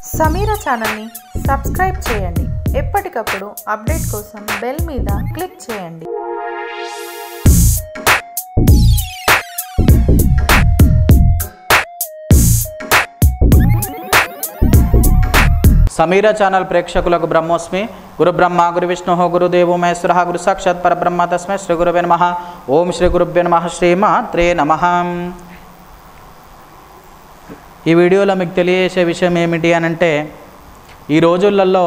సమీరా ఛానల్ని సబ్స్క్రైబ్ చేయండి ఎప్పటికప్పుడు అప్డేట్ కోసం బెల్ మీద క్లిక్ చేయండి సమీర ఛానల్ ప్రేక్షకులకు బ్రహ్మోస్మి గురు బ్రహ్మ గురు విష్ణు గురుదేవో మహేశ్వర గురు సాక్షాత్ పరబ్రహ్మ తస్మై శ్రీ గురువే నమ ఓం శ్రీ గురుభ్య నమ శ్రీమాత్రే నమ ఈ వీడియోలో మీకు తెలియజేసే విషయం ఏమిటి అని అంటే ఈ రోజులలో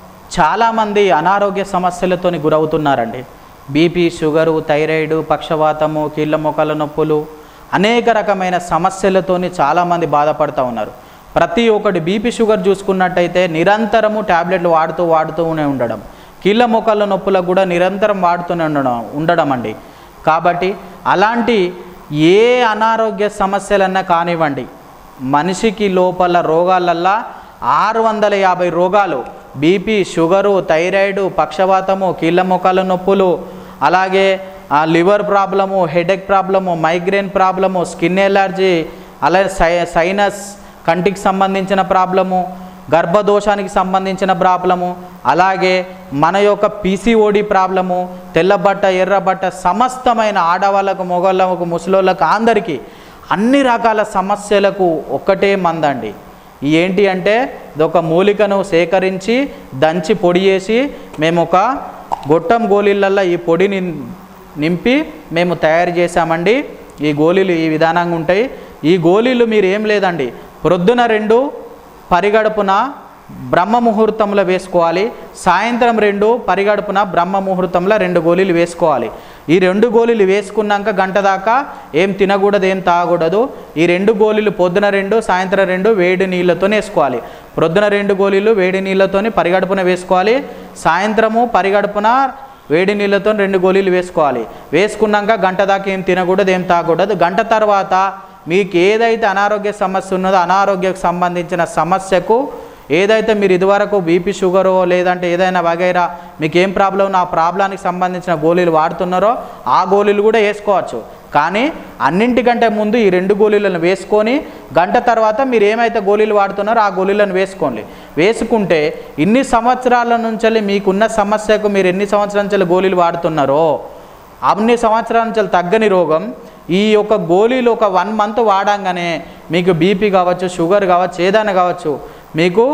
చాలామంది అనారోగ్య సమస్యలతోని గురవుతున్నారండి బీపీ షుగరు థైరాయిడ్ పక్షవాతము కీళ్ళ మొక్కల నొప్పులు అనేక రకమైన సమస్యలతోని చాలామంది బాధపడుతూ ఉన్నారు ప్రతి ఒక్కటి బీపీ షుగర్ చూసుకున్నట్టయితే నిరంతరము ట్యాబ్లెట్లు వాడుతూ వాడుతూనే ఉండడం కీళ్ళ మొక్కల నొప్పులకు కూడా నిరంతరం వాడుతూనే ఉండడం ఉండడం అండి కాబట్టి అలాంటి ఏ అనారోగ్య సమస్యలన్నా కానివ్వండి మనిషికి లోపల రోగాలల్లా ఆరు వందల యాభై రోగాలు బీపీ షుగరు థైరాయిడ్ పక్షవాతము కీళ్ళ మొక్కల నొప్పులు అలాగే ఆ liver problem headache problem migraine problem skin allergy అలాగే సై సైనస్ కంటికి సంబంధించిన ప్రాబ్లము గర్భదోషానికి సంబంధించిన ప్రాబ్లము అలాగే మన యొక్క పీసీఓడి ప్రాబ్లము తెల్లబట్ట ఎర్రబట్ట సమస్తమైన ఆడవాళ్ళకు మొగళ్ళకు ముసలోళ్ళకు అందరికీ అన్ని రకాల సమస్యలకు ఒక్కటే మందండి ఈ ఏంటి అంటే ఇదొక మూలికను సేకరించి దంచి పొడి చేసి మేము ఒక గొట్టం గోళీలల్లో ఈ పొడిని నింపి మేము తయారు చేశామండి ఈ గోళీలు ఈ విధానంగా ఉంటాయి ఈ గోళీలు మీరు ఏం లేదండి ప్రొద్దున రెండు పరిగడుపున బ్రహ్మ ముహూర్తంలో వేసుకోవాలి సాయంత్రం రెండు పరిగడుపున బ్రహ్మ ముహూర్తంలో రెండు గోళీలు వేసుకోవాలి ఈ రెండు గోళీలు వేసుకున్నాక గంట దాకా ఏం తినకూడదు ఏం తాగకూడదు ఈ రెండు గోళీలు పొద్దున రెండు సాయంత్రం రెండు వేడి నీళ్ళతో వేసుకోవాలి ప్రొద్దున రెండు గోళీలు వేడి నీళ్ళతోని పరిగడుపున వేసుకోవాలి సాయంత్రము పరిగడుపున వేడి నీళ్ళతో రెండు గోళీలు వేసుకోవాలి వేసుకున్నాక గంట దాకా ఏం తినకూడదు ఏం తాగకూడదు గంట తర్వాత మీకు ఏదైతే అనారోగ్య సమస్య ఉన్నదో అనారోగ్యకు సంబంధించిన సమస్యకు ఏదైతే మీరు ఇదివరకు బీపీ షుగరో లేదంటే ఏదైనా వగైరా మీకు ఏం ప్రాబ్లం ఉన్న ఆ ప్రాబ్లానికి సంబంధించిన గోళీలు వాడుతున్నారో ఆ గోళీలు కూడా వేసుకోవచ్చు కానీ అన్నింటికంటే ముందు ఈ రెండు గోళీలను వేసుకొని గంట తర్వాత మీరు ఏమైతే గోళీలు వాడుతున్నారో ఆ గోళీలను వేసుకోండి వేసుకుంటే ఇన్ని సంవత్సరాల నుంచి మీకున్న సమస్యకు మీరు ఎన్ని సంవత్సరాల నుంచి గోళీలు వాడుతున్నారో అన్ని సంవత్సరాల నుంచి తగ్గని రోగం ఈ యొక్క గోళీలు ఒక వన్ మంత్ వాడంగానే మీకు బీపీ కావచ్చు షుగర్ కావచ్చు ఏదైనా కావచ్చు మీకు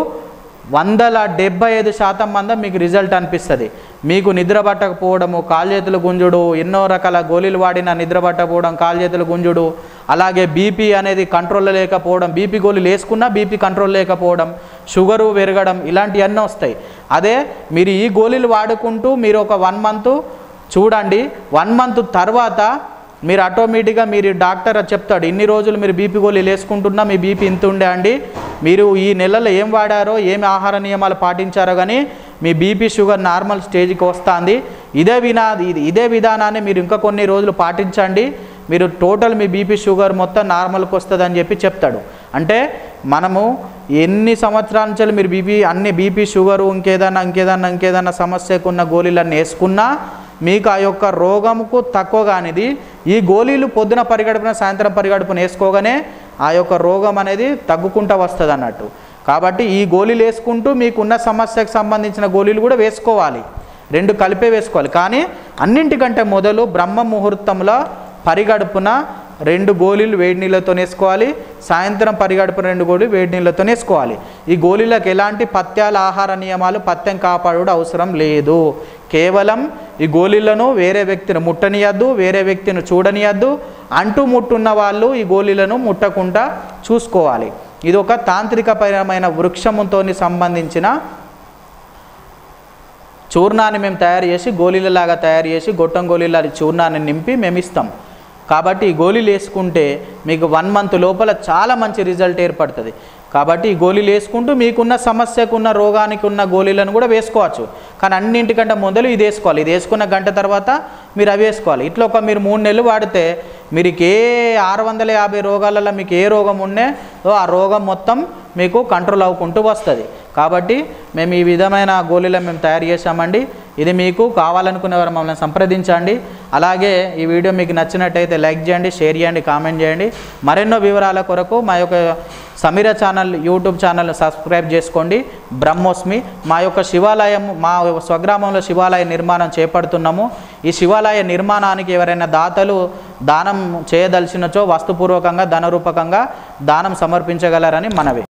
వందల డెబ్బై ఐదు శాతం మంది మీకు రిజల్ట్ అనిపిస్తుంది మీకు నిద్ర పట్టకపోవడము కాలు చేతులు గుంజుడు ఎన్నో రకాల గోళీలు వాడిన నిద్ర పట్టకపోవడం కాలు చేతులు గుంజుడు అలాగే బీపీ అనేది కంట్రోల్లో లేకపోవడం బీపీ గోళీలు వేసుకున్నా బీపీ కంట్రోల్ లేకపోవడం షుగరు పెరగడం ఇలాంటివన్నీ వస్తాయి అదే మీరు ఈ గోళీలు వాడుకుంటూ మీరు ఒక వన్ మంత్ చూడండి వన్ మంత్ తర్వాత మీరు ఆటోమేటిక్గా మీరు డాక్టర్ చెప్తాడు ఇన్ని రోజులు మీరు బీపీ గోళీలు వేసుకుంటున్నా మీ బీపీ ఇంత ఉండే అండి మీరు ఈ నెలలో ఏం వాడారో ఏమి ఆహార నియమాలు పాటించారో కానీ మీ బీపీ షుగర్ నార్మల్ స్టేజ్కి వస్తుంది ఇదే వినా ఇది ఇదే విధానాన్ని మీరు ఇంకా కొన్ని రోజులు పాటించండి మీరు టోటల్ మీ బీపీ షుగర్ మొత్తం నార్మల్కి వస్తుంది అని చెప్పి చెప్తాడు అంటే మనము ఎన్ని సంవత్సరాల నుంచి మీరు బీపీ అన్ని బీపీ షుగరు ఇంకేదన్నా ఇంకేదన్నా ఇంకేదన్నా సమస్యకు ఉన్న గోళీలన్నీ వేసుకున్నా మీకు ఆ యొక్క రోగముకు తక్కువ కానిది ఈ గోళీలు పొద్దున పరిగడుపున సాయంత్రం పరిగడుపున వేసుకోగానే ఆ యొక్క రోగం అనేది తగ్గుకుంటూ వస్తుంది అన్నట్టు కాబట్టి ఈ గోళీలు వేసుకుంటూ మీకున్న సమస్యకు సంబంధించిన గోళీలు కూడా వేసుకోవాలి రెండు కలిపే వేసుకోవాలి కానీ అన్నింటికంటే మొదలు బ్రహ్మ ముహూర్తంలో పరిగడుపున రెండు గోళీలు వేడి నీళ్ళతో వేసుకోవాలి సాయంత్రం పరిగడుపున రెండు గోళీలు వేడి నీళ్ళతో వేసుకోవాలి ఈ గోళీలకు ఎలాంటి పత్యాల ఆహార నియమాలు పత్యం కాపాడు అవసరం లేదు కేవలం ఈ గోళీలను వేరే వ్యక్తిని ముట్టనియద్దు వేరే వ్యక్తిని చూడనియద్దు అంటూ ముట్టున్న వాళ్ళు ఈ గోళీలను ముట్టకుండా చూసుకోవాలి ఇది ఒక తాంత్రికపరమైన వృక్షముతో సంబంధించిన చూర్ణాన్ని మేము తయారు చేసి గోళీలలాగా తయారు చేసి గొట్టం గోళీల చూర్ణాన్ని నింపి మేము ఇస్తాం కాబట్టి ఈ గోళీలు వేసుకుంటే మీకు వన్ మంత్ లోపల చాలా మంచి రిజల్ట్ ఏర్పడుతుంది కాబట్టి ఈ గోళీలు వేసుకుంటూ మీకున్న సమస్యకు ఉన్న రోగానికి ఉన్న గోళీలను కూడా వేసుకోవచ్చు కానీ అన్నింటికంటే మొదలు ఇది వేసుకోవాలి ఇది వేసుకున్న గంట తర్వాత మీరు అవి వేసుకోవాలి ఇట్లా ఒక మీరు మూడు నెలలు వాడితే మీరు ఏ ఆరు వందల యాభై రోగాలలో మీకు ఏ రోగం ఉన్నే ఆ రోగం మొత్తం మీకు కంట్రోల్ అవ్వుకుంటూ వస్తుంది కాబట్టి మేము ఈ విధమైన గోళీలను మేము తయారు చేసామండి ఇది మీకు కావాలనుకునే వారు మమ్మల్ని సంప్రదించండి అలాగే ఈ వీడియో మీకు నచ్చినట్టయితే లైక్ చేయండి షేర్ చేయండి కామెంట్ చేయండి మరెన్నో వివరాల కొరకు మా యొక్క Sameera channel YouTube channel subscribe చేసుకోండి బ్రహ్మోస్మి మా యొక్క శివాలయం మా స్వగ్రామంలో శివాలయ నిర్మాణం చేపడుతున్నాము ఈ శివాలయ నిర్మాణానికి ఎవరైనా దాతలు దానం చేయదలిచినచో వస్తుపూర్వకంగా ధనరూపకంగా దానం సమర్పించగలరని మనవి